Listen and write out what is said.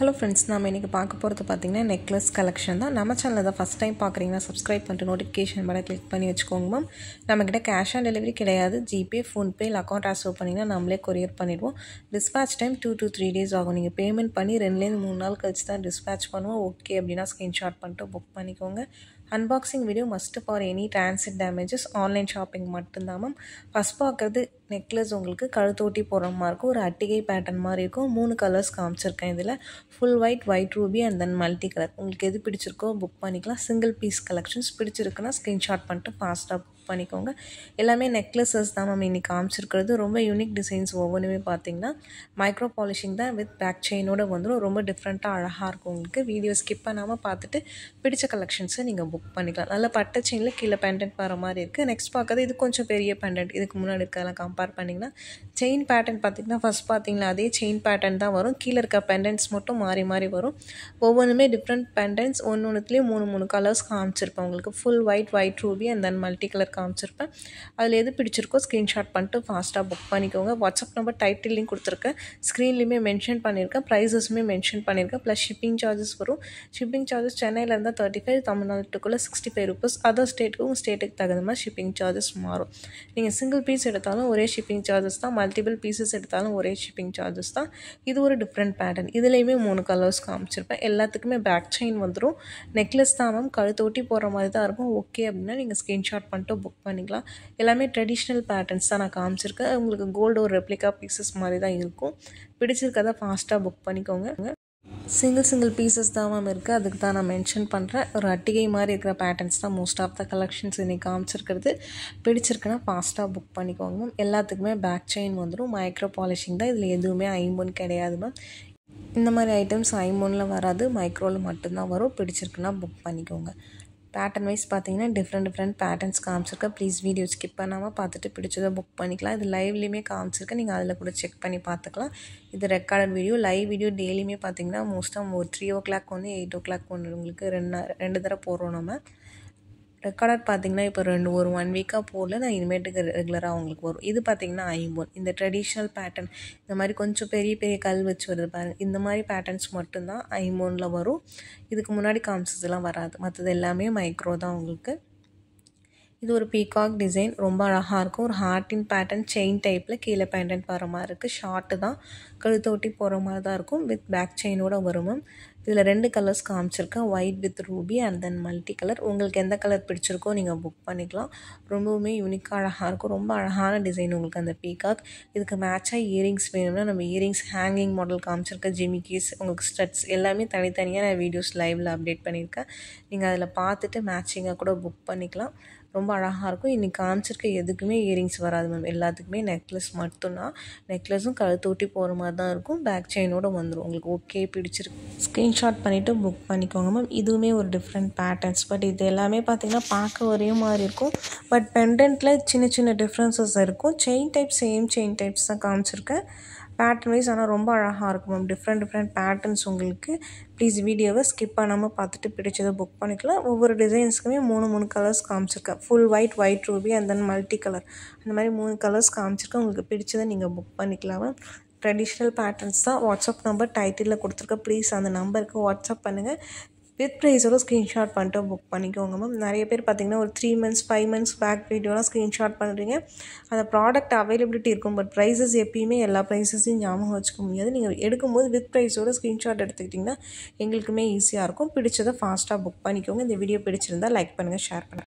hello friends நம்ம இன்றைக்கி பார்க்க போகிறது பார்த்திங்கன்னா நெக்லஸ் கலெக்ஷன் தான் நம்ம சேனலில் தான் ஃபஸ்ட் டைம் பார்க்குறீங்கன்னா சப்ஸ்கிரைப் பண்ணிட்டு நோட்டிஃபிகேஷன் பட்டன் கிளிக் பண்ணி வச்சுக்கோங்க மேம் நம்மக்கிட்ட கேஷ் ஆன் டெலிவரி கிடையாது ஜிபே ஃபோன்பே இல்லை அக்கௌண்ட் ட்ரான்ஸ்ஃபர் பண்ணிங்கன்னா நம்மளே கொரியர் பண்ணிடுவோம் dispatch time two to three days ஆகும் நீங்கள் பேமெண்ட் பண்ணி ரெண்டுலேருந்து மூணு நாள் கழிச்சு தான் டிஸ்பேச் பண்ணுவோம் ஓகே அப்படின்னா ஸ்க்ரீன்ஷாட் பண்ணிட்டு புக் பண்ணிக்கோங்க unboxing video must for any transit damages online shopping மட்டும்தான் மேம் ஃபஸ்ட் பார்க்குறது நெக்லஸ் உங்களுக்கு கழுத்தோட்டி போடுற மாதிரி இருக்கும் ஒரு அட்டிகை பேட்டர்ன் மாதிரி இருக்கும் மூணு கலர்ஸ் காமிச்சிருக்கேன் இதில் full white white ruby and then multi colour உங்களுக்கு எது பிடிச்சிருக்கோ புக் பண்ணிக்கலாம் சிங்கிள் பீஸ் கலெக்ஷன்ஸ் பிடிச்சிருக்குன்னா ஸ்க்ரீன்ஷாட் பண்ணிட்டு ஃபாஸ்ட்டாக புக் பண்ணிக்கோங்க எல்லாமே நெக்லஸஸ் தான் மேம் இன்னைக்கு காமிச்சிருக்கிறது ரொம்ப யூனிக் டிசைன்ஸ் ஒவ்வொன்றுமே பார்த்தீங்கன்னா மைக்ரோ பாலிஷிங் தான் வித் பேக் செயினோட வந்துடும் ரொம்ப டிஃப்ரெண்ட்டாக அழகாக இருக்கும் உங்களுக்கு வீடியோ ஸ்கிப் பண்ணாமல் பார்த்துட்டு பிடிச்ச கலெக்ஷன்ஸை நீங்கள் புக் பண்ணிக்கலாம் நல்ல பட்டை செயினில் கீழே பெண்டன்ட் வர மாதிரி இருக்குது நெக்ஸ்ட் பார்க்கறது இது கொஞ்சம் பெரிய பெண்டன்ட் இதுக்கு முன்னாடி இருக்கிறதெல்லாம் கம்பேர் பண்ணிங்கன்னா செயின் பேட்டர்ன் பார்த்தீங்கன்னா ஃபஸ்ட் பார்த்தீங்கன்னா அதே செயின் பேட்டர்ன் தான் வரும் கீழே இருக்க பெண்டன்ட்ஸ் மட்டும் மாறி மாறி வரும் ஒவ்வொன்றுமே டிஃப்ரெண்ட் பெண்டன்ட்ஸ் ஒன்று ஒன்றுத்துலேயும் மூணு மூணு கலர்ஸ் காமிச்சிருப்பேன் உங்களுக்கு full white white ruby and then multi colour காமிச்சிருப்பேன் அதில் எது பிடிச்சிருக்கோ ஸ்க்ரீன்ஷாட் பண்ணிட்டு ஃபாஸ்ட்டாக புக் பண்ணிக்கோங்க வாட்ஸ்அப் நம்பர் டைட்டிலையும் கொடுத்துருக்கேன் ஸ்க்ரீன்லேயுமே மென்ஷன் பண்ணியிருக்கேன் ப்ரைஸஸுமே மென்ஷன் பண்ணியிருக்கேன் ப்ளஸ் ஷிப்பிங் சார்ஜஸ் வரும் ஷிப்பிங் சார்ஜஸ் சென்னையில் இருந்தால் தேர்ட்டி ஃபைவ் தமிழ்நாட்டுக்குள்ளே சிக்ஸ்டி ஃபைவ் ருபீஸ் அதர் ஸ்டேட்டுக்கும் ஸ்டேட்டுக்கு தகுந்த மாதிரி ஷிப்பிங் சார்ஜஸ் மாறும் நீங்கள் சிங்கிள் பீஸ் எடுத்தாலும் ஒரே ஷிப்பிங் சார்ஜஸ் தான் மல்டிபிள் பீசஸ் எடுத்தாலும் ஒரே ஷிப்பிங் சார்ஜஸ் தான் இது ஒரு டிஃப்ரெண்ட் பேட்டர்ன் இதுலேயுமே மூணு கலர்ஸ் காமிச்சிருப்பேன் எல்லாத்துக்குமே பேக் செயின் வந்துடும் நெக்லஸ் தான் மேம் கழுத்தொட்டி போகிற மாதிரி தான் இருக்கும் ஓகே அப்படின்னா நீங்கள் ஸ்க்ரீன்ஷாட் பண்ணிட்டு புக் பண்ணிக்கலாம் எல்லாமே ட்ரெடிஷ்னல் பேட்டர்ன்ஸ் தான் நான் காமிச்சிருக்கேன் உங்களுக்கு கோல்டு ஒரு ரெப்ளிகா பீசஸ் மாதிரி தான் இருக்கும் பிடிச்சிருக்கதை ஃபாஸ்ட்டாக புக் பண்ணிக்கோங்க சிங்கிள் சிங்கிள் பீசஸ் தான் மேம் இருக்குது அதுக்கு தான் நான் மென்ஷன் பண்ணுறேன் ஒரு அட்டிகை மாதிரி இருக்கிற பேட்டர்ன்ஸ் தான் மோஸ்ட் ஆஃப் த கலெக்ஷன்ஸ் இன்றைக்கி காமிச்சிருக்கிறது பிடிச்சிருக்குன்னா ஃபாஸ்ட்டாக புக் பண்ணிக்கோங்க மேம் எல்லாத்துக்குமே பேக் செயின் வந்துடும் மைக்ரோ பாலிஷிங் தான் இதில் எதுவுமே ஐம்பொன் கிடையாது மேம் இந்த மாதிரி ஐட்டம்ஸ் ஐம்பொனில் வராது மைக்ரோவில் மட்டும்தான் வரும் பிடிச்சிருக்குன்னா புக் பண்ணிக்கோங்க பேட்டர்ன் வைஸ் பார்த்தீங்கன்னா டிஃப்ரெண்ட் டிஃப்ரெண்ட் பேட்டர்ன்ஸ் காமிச்சிருக்கேன் ப்ளீஸ் வீடியோ ஸ்கிப் பண்ணாமல் பார்த்துட்டு பிடிச்சதை புக் பண்ணிக்கலாம் இது லைவ்லேயுமே காமிச்சிருக்கேன் நீங்கள் அதில் கூட செக் பண்ணி பார்த்துக்கலாம் இது ரெக்கார்டட் வீடியோ லைவ் வீடியோ டெய்லியுமே பார்த்தீங்கன்னா மோஸ்ட்டாக ஒரு த்ரீ ஓ கிளாக் ஒன்று எயிட் ஓ கிளாக் ஒன்று உங்களுக்கு ரெண்டு ரெண்டு தடவை போடுறோம் நம்ம ரெக்கார்டட் பார்த்தீங்கன்னா இப்போ ரெண்டு ஒரு ஒன் வீக்காக போடல நான் இனிமேட்டுக்கு ரெகுலராக உங்களுக்கு வரும் இது பார்த்தீங்கன்னா ஐம்போன் இந்த ட்ரெடிஷ்னல் பேட்டர்ன் இந்த மாதிரி கொஞ்சம் பெரிய பெரிய கல் வச்சு வருது பாருங்கள் இந்த மாதிரி பேட்டர்ன்ஸ் மட்டும்தான் ஐம்போனில் வரும் இதுக்கு முன்னாடி காமிச்சதுலாம் வராது மற்றது எல்லாமே மைக்ரோ தான் உங்களுக்கு இது ஒரு பீகாக் டிசைன் ரொம்ப அழகாக இருக்கும் ஒரு ஹார்ட்டின் பேட்டர்ன் செயின் டைப்பில் கீழே பேண்டன்ட் வர மாதிரி இருக்குது ஷார்ட்டு தான் கழுத்தை ஒட்டி போகிற மாதிரி தான் இருக்கும் வித் பேக் செயினோட வரும் மேம் இதில் ரெண்டு கலர்ஸ் காமிச்சிருக்கேன் white with ruby and then multi colour உங்களுக்கு எந்த கலர் பிடிச்சிருக்கோ நீங்கள் புக் பண்ணிக்கலாம் ரொம்பவுமே யூனிக்காக அழகாக இருக்கும் ரொம்ப அழகான டிசைன் உங்களுக்கு அந்த பீகாக் இதுக்கு மேட்சாக இயரிங்ஸ் வேணும்னா நம்ம இயரிங்ஸ் ஹேங்கிங் மாடல் காமிச்சிருக்க ஜிமிக்கீஸ் உங்களுக்கு ஸ்டட்ஸ் எல்லாமே தனித்தனியாக நான் வீடியோஸ் லைவில் அப்டேட் பண்ணியிருக்கேன் நீங்கள் அதில் பார்த்துட்டு மேட்சிங்காக கூட புக் பண்ணிக்கலாம் ரொம்ப அழகாக இருக்கும் இன்றைக்கி காமிச்சிருக்க எதுக்குமே இயரிங்ஸ் வராது மேம் எல்லாத்துக்குமே நெக்லஸ் மட்டும்தான் நெக்லஸும் கழுத்து ஊட்டி போகிற மாதிரி தான் இருக்கும் பேக் செயினோடு வந்துடும் உங்களுக்கு ஓகே பிடிச்சிருக்கு ஸ்க்ரீன்ஷாட் பண்ணிவிட்டு புக் பண்ணிக்கோங்க மேம் இதுவுமே ஒரு டிஃப்ரெண்ட் பேட்டர்ன்ஸ் பட் இது எல்லாமே பார்த்திங்கன்னா பார்க்க ஒரே மாதிரி இருக்கும் பட் பெண்டன்ட்டில் சின்ன சின்ன டிஃப்ரென்சஸ் இருக்கும் chain type same chain types தான் காமிச்சிருக்கேன் பேட்டர்ன் வைஸ் ஆனால் ரொம்ப அழகாக இருக்கும் மேம் டிஃப்ரெண்ட் டிஃப்ரெண்ட் பேட்டர்ன்ஸ் உங்களுக்கு ப்ளீஸ் வீடியோவை ஸ்கிப் பண்ணாமல் பார்த்துட்டு பிடிச்சதை புக் பண்ணிக்கலாம் ஒவ்வொரு டிசைன்ஸ்க்குமே மூணு மூணு கலர்ஸ் காமிச்சிருக்கேன் full white white ruby and then multi colour அந்த மாதிரி மூணு கலர்ஸ் காமிச்சிருக்கேன் உங்களுக்கு பிடிச்சதை நீங்கள் புக் பண்ணிக்கலாம் மேம் ட்ரெடிஷ்னல் பேட்டர்ன்ஸ் தான் வாட்ஸ்அப் நம்பர் டைட்டிலில் கொடுத்துருக்கேன் ப்ளீஸ் அந்த நம்பருக்கு வாட்ஸ்அப் பண்ணுங்கள் வித் ப்ரைஸோட ஸ்க்ரீன்ஷாட் பண்ணிட்டு புக் பண்ணிக்கோங்க மேம் நிறைய பேர் பார்த்தீங்கன்னா ஒரு three months five months back வீடியோலாம் ஸ்க்ரீன்ஷாட் பண்ணுறீங்க அந்த ப்ராடக்ட் அவைலபிலிட்டி இருக்கும் பட் ப்ரைஸஸ் எப்பயுமே எல்லா ப்ரைஸஸையும் ஞாபகம் வச்சுக்க முடியாது நீங்கள் எடுக்கும்போது வித் ப்ரைஸோட ஸ்க்ரீன்ஷாட் எடுத்துக்கிட்டிங்கன்னா எங்களுக்குமே ஈஸியாக இருக்கும் பிடிச்சதை ஃபாஸ்ட்டாக புக் பண்ணிக்கோங்க இந்த வீடியோ பிடிச்சிருந்தால் லைக் பண்ணுங்கள் ஷேர் பண்ணுங்கள்